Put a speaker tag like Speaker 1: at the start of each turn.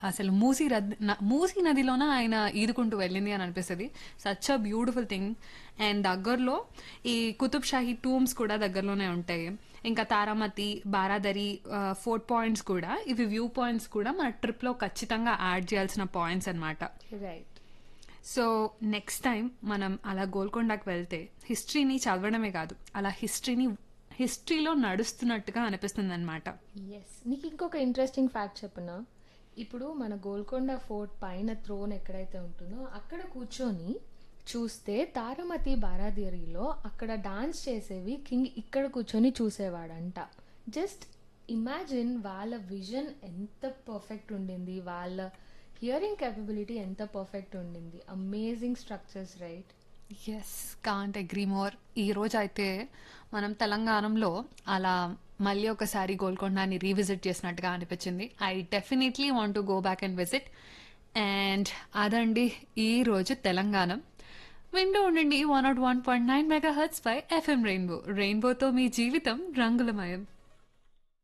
Speaker 1: అసలు మూసీ రద్ న- మూసీ నదిలోన ఆయన ఈదుకుంటూ వెళ్ళింది అని అనిపిస్తుంది such a beautiful thing and దగ్గరలో ఈ కుతుబ్ షాహీ టూమ్స్ కూడా దగ్గరలోనే ఉంటాయి ఇంకా తారామతి బారాదరి ఫోర్ట్ పాయింట్స్ కూడా ఇవి వ్యూ పాయింట్స్ కూడా మన ట్రిప్లో ఖచ్చితంగా యాడ్ చేయాల్సిన పాయింట్స్ అన్నమాట
Speaker 2: రైట్
Speaker 1: సో నెక్స్ట్ టైం మనం అలా గోల్కొండకి వెళ్తే హిస్టరీని చదవడమే కాదు అలా హిస్టరీని హిస్టరీలో నడుస్తున్నట్టుగా అనిపిస్తుంది అనమాట
Speaker 2: ఎస్ నీకు ఇంకొక ఇంట్రెస్టింగ్ ఫ్యాక్ట్ చెప్పనా ఇప్పుడు మన గోల్కొండ ఫోర్ట్ పైన థ్రోన్ ఎక్కడైతే ఉంటుందో అక్కడ కూర్చొని చూస్తే తారమతి బారాదేరిలో అక్కడ డాన్స్ చేసేవి కింగ్ ఇక్కడ కూర్చొని చూసేవాడంట జస్ట్ ఇమాజిన్ వాళ్ళ విజన్ ఎంత పర్ఫెక్ట్ ఉండింది వాళ్ళ హియరింగ్ కేపబిలిటీ ఎంత పర్ఫెక్ట్ ఉండింది amazing structures right
Speaker 1: yes can't agree more ఈ రోజు అయితే మనం తెలంగాణలో అలా మళ్ళీ ఒకసారి గోల్కొండని రీవిజిట్ చేసినట్టుగా అనిపించింది I definitely want to go back and visit and అదండి ఈ రోజు తెలంగాణ వింటూ ఉండండి one not one point nine megahertz పై ఎఫ్ఎం రెయిన్బో రెయిన్బోతో మీ జీవితం రంగులమయం